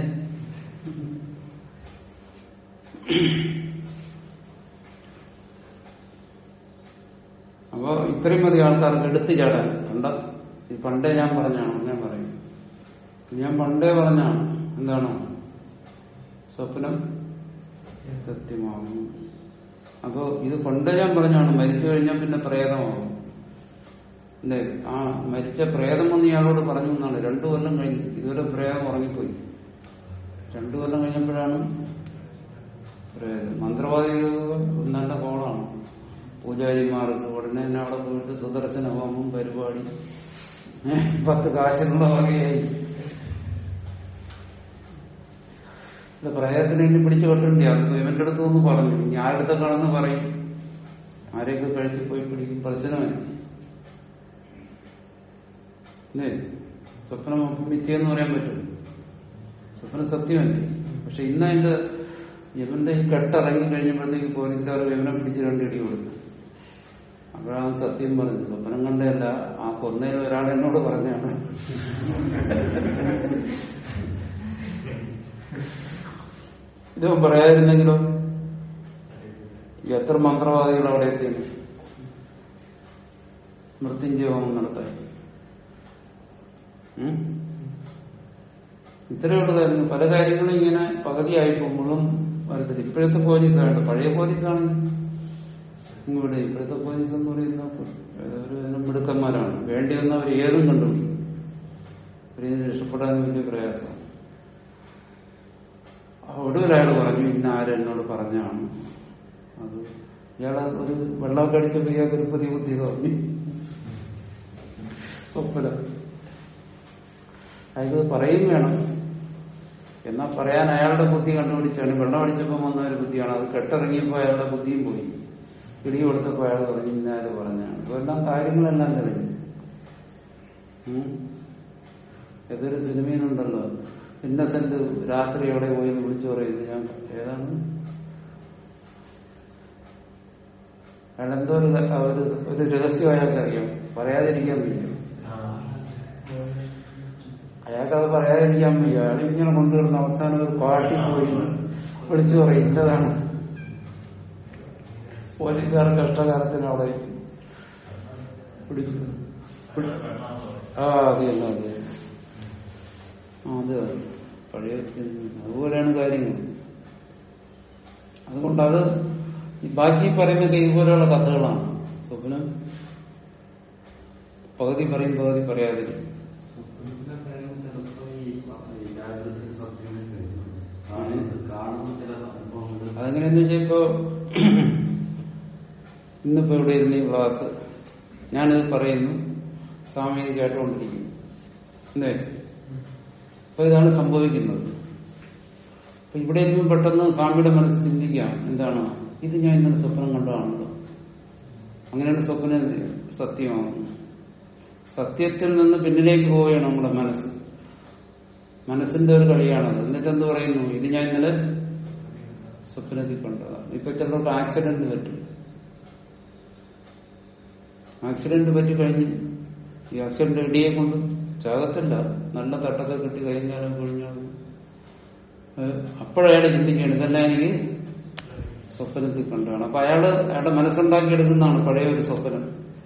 അപ്പൊ ഇത്രയും മതി ആൾക്കാർക്ക് എടുത്തു ചാടാൻ കണ്ട ഇത് പണ്ടേ ഞാൻ പറഞ്ഞാണ് ഞാൻ പറയും ഞാൻ പണ്ടേ പറഞ്ഞാണ് എന്താണ് സ്വപ്നം സത്യമാകും അപ്പോ ഇത് പണ്ടേ ഞാൻ പറഞ്ഞാണ് മരിച്ചു കഴിഞ്ഞാൽ പിന്നെ പ്രേതമാകും അല്ലേ ആ മരിച്ച പ്രേതം വന്ന് ഇയാളോട് പറഞ്ഞു എന്നാണ് രണ്ടു കൊല്ലം കഴിഞ്ഞു ഇതുവരെ പ്രേതം ഉറങ്ങിപ്പോയി രണ്ടു കൊല്ലം കഴിഞ്ഞപ്പോഴാണ് പ്രേതം മന്ത്രവാദികൾ നല്ല കോളാണ് പൂജാരിമാർക്ക് ഉടനെ തന്നെ അവിടെ പോയിട്ട് സുദർശന ഹോമം പരിപാടി ഏഹ് പത്ത് കാശിനുള്ള വകയായി ഇത് പ്രയത്നം ഇനി പിടിച്ചു കെട്ടണ്ടേ അത് ഇവന്റെ അടുത്ത് ഒന്ന് പറഞ്ഞു ഇനി ആരുടെ കാണുന്ന പറയും ആരെയൊക്കെ കഴുത്തി പോയി പിടിക്കും പ്രശ്നമായി അല്ലേ സ്വപ്നം മിഥ്യെന്ന് പറയാൻ പറ്റും സ്വപ്നം സത്യമല്ലേ പക്ഷെ ഇന്ന് അതിന്റെ ഇവന്റെ ഈ കെട്ടിറങ്ങി കഴിഞ്ഞപ്പോഴത്തേക്ക് പോലീസുകാർ ഇവനെ പിടിച്ച് രണ്ടിടി കൊടുത്തു അപ്പോഴാണ് സത്യം പറഞ്ഞു സ്വപ്നം കണ്ടല്ല ആ കൊന്നയിൽ ഒരാൾ എന്നോട് പറഞ്ഞാണ് ഇത് പറയാതിരുന്നെങ്കിലോ എത്ര മന്ത്രവാദികൾ അവിടെ എത്തിയത് മൃത്യുഞ്ജയഹോമം നടത്താൻ ഉം? ഇത്രയുള്ള കാര്യം പല കാര്യങ്ങളും ഇങ്ങനെ പകുതിയായി പോകുമ്പോഴും വരത്തില്ല ഇപ്പോഴത്തെ പോലീസാണ് പഴയ പോലീസാണ് ഇവിടെ ഇപ്പോഴത്തെ പോലീസ് എന്ന് പറയുന്ന ഒരു ഇനം മിടുക്കന്മാരാണ് വേണ്ടി വന്ന അവർ ഏതും കണ്ടുപിടിക്കും അവരിതിന് രക്ഷപ്പെടാൻ വലിയ പ്രയാസമാണ് ഒടുവിൽ അയാൾ പറഞ്ഞു ഇന്ന ആരെന്നോട് പറഞ്ഞാണ് അത് ഇയാളെ ഒരു വെള്ളമൊക്കെ അടിച്ചപ്പോൾ ഇയാൾക്ക് ഒരു പുതിയ ബുദ്ധി തോന്നി സ്വപ്നം അയാൾക്ക് പറയും വേണം എന്നാ പറയാൻ അയാളുടെ ബുദ്ധി കണ്ടുപിടിച്ചാണ് വെള്ളം അടിച്ചപ്പോൾ വന്ന ഒരു ബുദ്ധിയാണ് അത് കെട്ടിറങ്ങിയപ്പോൾ അയാളുടെ ബുദ്ധിയും പോയി ഇടി കൊടുത്തപ്പോൾ അയാൾ പറഞ്ഞു ഇന്നാര് പറഞ്ഞാണ് ഇതെല്ലാം കാര്യങ്ങളെല്ലാം തെളിഞ്ഞു ഉം. ഏതൊരു സിനിമയിലുണ്ടല്ലോ ഇന്നസെന്റ് രാത്രി എവിടെ പോയി എന്ന് വിളിച്ചു പറയുന്നത് ഞാൻ ഏതാണ് അയാൾ എന്തോ ഒരു ക- ഒരു ഒരു രഹസ്യം അയാൾക്ക് അറിയാം പറയാതിരിക്കാൻ വയ്യ അയാൾക്കത് പറയാതിരിക്കാൻ വയ്യ അയാൾ ഇങ്ങനെ കൊണ്ടുവരുന്ന അവസാനം ഒരു കാട്ടി പോയി വിളിച്ചു പറയും ഇന്നതാണ് പോലീസുകാർ കഷ്ടകാലത്തിന് അവിടെ പിടിച്ചു പിടി- ആ അതെ അല്ല അതെ ആ അത് പഴയ സിനിമ അതുപോലെയാണ് കാര്യങ്ങൾ അതുകൊണ്ട് അത് ഈ ബാക്കി പറയുന്നൊക്കെ ഇതുപോലെയുള്ള കഥകളാണ് സ്വപ്നം പകുതി പറയും പകുതി പറയാതിരിക്കും സ്വപ്നത്തിലെ കാര്യം ചിലപ്പോ ഈ ഈ ജാഗ്രതയിൽ സത്യമേ കഴിയുള്ളൂ. കാണുന്നത് കാണുന്ന ചില അനുഭവങ്ങൾ അതെങ്ങനെയെന്ന് വെച്ചാൽ ഇപ്പോ ഇന്നിപ്പോ ഇവിടെ ഇരുന്ന് ഈ ക്ലാസ് ഞാനിത് പറയുന്നു സ്വാമി ഇത് കേട്ടുകൊണ്ടിരിക്കുന്നു എന്തേ അപ്പൊ ഇതാണ് സംഭവിക്കുന്നത് അപ്പൊ ഇവിടെ ഇരുന്ന് പെട്ടെന്ന് സ്വാമിയുടെ മനസ്സിൽ ചിന്തിക്കാം എന്താണ് ഇത് ഞാൻ ഇന്നലെ സ്വപ്നം കണ്ടതാണല്ലോ അങ്ങനെയാണ് സ്വപ്നം സത്യമാകുന്നത് സത്യത്തിൽ നിന്ന് പിന്നിലേക്ക് പോവുകയാണ് നമ്മുടെ മനസ്സ് മനസ്സിന്റെ ഒരു കളിയാണത് എന്നിട്ട് എന്ത് പറയുന്നു ഇത് ഞാൻ ഇന്നലെ സ്വപ്നത്തിൽ കണ്ടതാണ് ഇപ്പൊ ചിലർക്ക് ആക്സിഡന്റ് പറ്റും ആക്സിഡന്റ് പറ്റി കഴിഞ്ഞ് ഈ ആക്സിഡന്റ് ഇടിയെ കൊണ്ട് ചാകത്തില്ല നല്ല തട്ടൊക്കെ കിട്ടി കഴിഞ്ഞാലും കഴിഞ്ഞാലും അപ്പോഴയാള് ചിന്തിക്കുകയാണ് ഇതെല്ലാം എനിക്ക് സ്വപ്നത്തിൽ കണ്ടതാണ് അപ്പൊ അയാള് അയാളുടെ മനസ്സുണ്ടാക്കി എടുക്കുന്നതാണ് പഴയ ഒരു സ്വപ്നം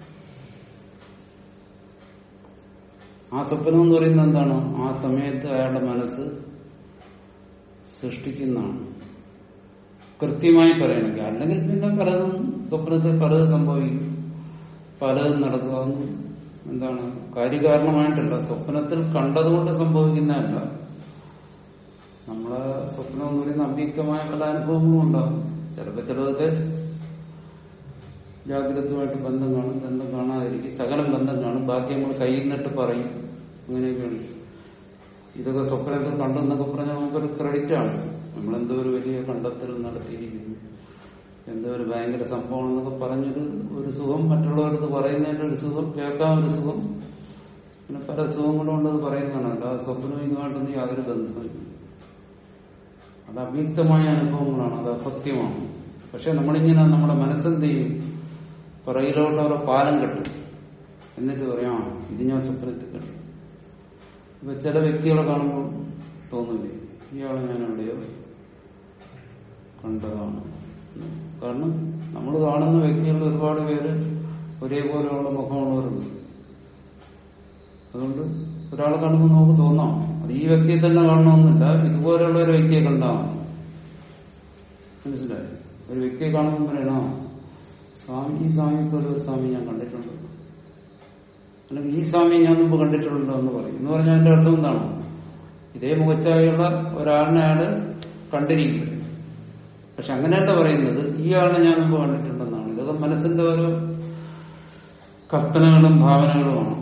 ആ സ്വപ്നം എന്ന് പറയുന്നത് എന്താണ് ആ സമയത്ത് അയാളുടെ മനസ്സ് സൃഷ്ടിക്കുന്നതാണ് കൃത്യമായി പറയണമെങ്കിൽ അല്ലെങ്കിൽ പിന്നെ പലതും സ്വപ്നത്തിൽ പലതും സംഭവിക്കും പലതും നടക്കുക അതൊന്നും എന്താണ് കാര്യകാരണമായിട്ടല്ല സ്വപ്നത്തിൽ കണ്ടതുകൊണ്ട് സംഭവിക്കുന്നതല്ല നമ്മളെ സ്വപ്നം എന്ന് പറയുന്ന അവ്യക്തമായ പല അനുഭവങ്ങളും ഉണ്ടാകും ചിലപ്പോ ചിലതൊക്കെ ജാഗ്രതയുമായിട്ട് ബന്ധം കാണും ബന്ധം കാണാതിരിക്കും സകലം ബന്ധം കാണും ബാക്കി നമ്മൾ കയ്യിൽ നിന്നിട്ട് പറയും അങ്ങനെയൊക്കെയാണ് ഇതൊക്കെ സ്വപ്നത്തിൽ കണ്ടെന്നൊക്കെ പറഞ്ഞാൽ നമുക്കൊരു ക്രെഡിറ്റ് ആണ് നമ്മളെന്തോ ഒരു വലിയ കണ്ടെത്തൽ നടത്തിയിരിക്കുന്നു എന്തോ ഒരു ഭയങ്കര സംഭവം എന്നൊക്കെ പറഞ്ഞൊരു ഒരു സുഖം മറ്റുള്ളവർക്ക് പറയുന്നതിന്റെ ഒരു സുഖം കേൾക്കാൻ ഒരു സുഖം പിന്നെ പല സുഖങ്ങളും ഉണ്ടെന്ന് പറയുന്നതാണ് അല്ലാതെ സ്വപ്നവും ഇതുമായിട്ടൊന്നും യാതൊരു ബന്ധവുമില്ല അത് അവ്യക്തമായ അനുഭവങ്ങളാണ് അത് അസത്യമാണ് പക്ഷെ നമ്മളിങ്ങനെ നമ്മുടെ മനസ്സെന്ത് ചെയ്യും പുറകിലോട്ട് അവരെ പാലം കെട്ടും എന്നിട്ട് പറയാം "ആ, ഇത് ഞാൻ സ്വപ്നത്തിൽ കണ്ടു ഇപ്പൊ ചില വ്യക്തികളെ കാണുമ്പോൾ തോന്നില്ലേ ഇയാളെ ഞാൻ എവിടെയോ കണ്ടതാണ് കാരണം നമ്മൾ കാണുന്ന വ്യക്തികൾ ഒരുപാട് പേര് ഒരേപോലെയുള്ള മുഖമുള്ളവരുണ്ട് അതുകൊണ്ട് ഒരാളെ കാണുമ്പോൾ നമുക്ക് തോന്നാം അത് ഈ വ്യക്തിയെ തന്നെ കാണണമെന്നില്ല ഇതുപോലെയുള്ള ഒരു വ്യക്തിയെ കണ്ടാൽ മതി. മനസ്സിലായി ഒരു വ്യക്തിയെ കാണുമ്പോൾ പറയണോ സ്വാമി ഈ സ്വാമിയെ പോലെ ഒരു സ്വാമി ഞാൻ കണ്ടിട്ടുണ്ട് അല്ലെങ്കിൽ ഈ സ്വാമിയെ ഞാൻ മുമ്പ് കണ്ടിട്ടുണ്ടോ എന്ന് പറയും എന്ന് പറഞ്ഞാൽ അതിന്റെ അർത്ഥം എന്താണ് ഇതേ മുഖച്ചായുള്ള ഒരാളിനെ അയാള് കണ്ടിരിക്കും പക്ഷെ അങ്ങനെയല്ല പറയുന്നത് ഈ ആളിനെ ഞാൻ മുമ്പ് കണ്ടിട്ടുണ്ടെന്നാണ് ഇതൊക്കെ മനസ്സിന്റെ ഓരോ കൽപ്പനകളും ഭാവനകളുമാണ്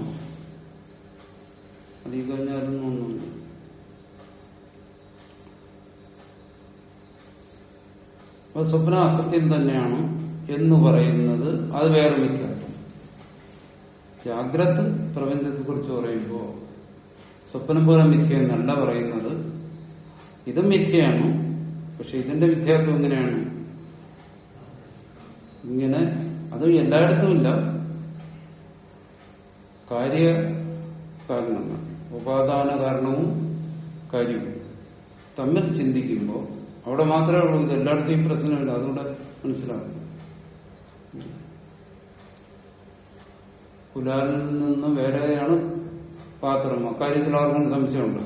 അത് ഈ കഴിഞ്ഞാലൊന്നും ഒന്നുമില്ല അപ്പൊ സ്വപ്ന അസത്യം തന്നെയാണ് എന്ന് പറയുന്നത് അത് വേറെ മിഥ്യാത്വം ജാഗ്രത പ്രപഞ്ചത്തെ കുറിച്ച് പറയുമ്പോൾ സ്വപ്നം പോലെ മിഥ്യ എന്നല്ല പറയുന്നത് ഇതും മിഥ്യയാണ് പക്ഷെ ഇതിന്റെ മിഥ്യാത്വം എങ്ങനെയാണ് ഇങ്ങനെ അത് എല്ലായിടത്തും ഇല്ല കാര്യ കാരണങ്ങൾ ഉപാദാന കാരണവും കാര്യവും തമ്മിൽ ചിന്തിക്കുമ്പോൾ അവിടെ മാത്രമേ ഉള്ളൂ ഇത് എല്ലായിടത്തും ഈ പ്രശ്നമില്ല അതുകൂടെ മനസ്സിലാക്കും കുലാലിൽ നിന്ന് വേറെയാണ് പാത്രം അക്കാര്യത്തിൽ ആർക്കും സംശയമുണ്ട്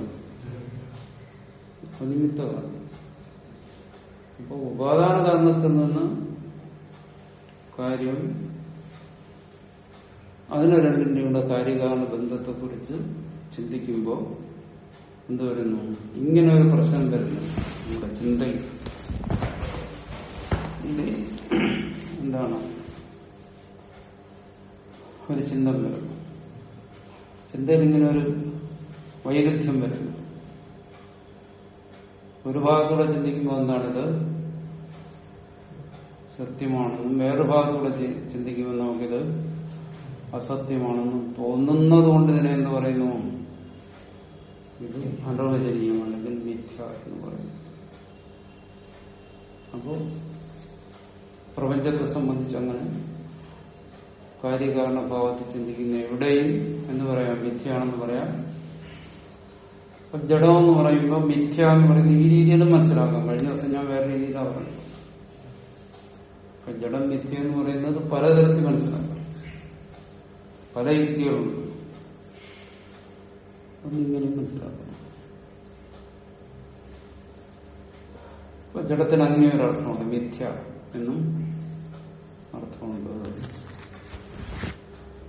നിമിത്തമാണ് അപ്പൊ ഉപാദാന കാരണത്തിൽ നിന്ന് കാര്യം അതിന് രണ്ടിന്റെയുടെ കാര്യകാരണ ബന്ധത്തെക്കുറിച്ച് ചിന്തിക്കുമ്പോൾ എന്ത് വരുന്നു ഇങ്ങനെ ഒരു പ്രശ്നം വരുന്നു നമ്മുടെ ചിന്തയിൽ ഇത് എന്താണ് ഒരു ചിന്ത വരും ചിന്തയിൽ ഇങ്ങനെ ഒരു വൈരുദ്ധ്യം വരുന്നു ഒരു ഭാഗത്തൂടെ ചിന്തിക്കുമ്പോൾ എന്താണിത് സത്യമാണെന്നും വേറൊരു ഭാഗത്തൂടെ ചി- ചിന്തിക്കുമ്പോൾ നമുക്കിത് അസത്യമാണെന്നും തോന്നുന്നത് കൊണ്ട് ഇതിനെ എന്ത് പറയുന്നു ഇത് അനർവചനീയം അല്ലെങ്കിൽ മിഥ്യ എന്ന് പറയുന്നു അപ്പോ പ്രപഞ്ചത്തെ സംബന്ധിച്ച് അങ്ങനെ കാര്യകാരണ ഭാവത്തിൽ ചിന്തിക്കുന്ന എവിടെയും എന്ന് പറയാം മിഥ്യയാണെന്ന് പറയാം അപ്പൊ ജഡം എന്ന് പറയുമ്പോൾ മിഥ്യ എന്ന് പറയുന്നത് ഈ രീതിയിലും മനസ്സിലാക്കാം കഴിഞ്ഞ ദിവസം ഞാൻ വേറെ രീതിയിലാണ് പറഞ്ഞത് അപ്പൊ ജഡം മിഥ്യ എന്ന് പറയുന്നത് പലതരത്തിൽ മനസ്സിലാക്കാം പല യുക്തികളുണ്ട് ഒന്നിങ്ങനെ മനസ്സിലാക്കണം അപ്പൊ ജഡത്തിന് അങ്ങനെ ഒരു അർത്ഥമുണ്ട് മിഥ്യ എന്നും അർത്ഥമുണ്ട്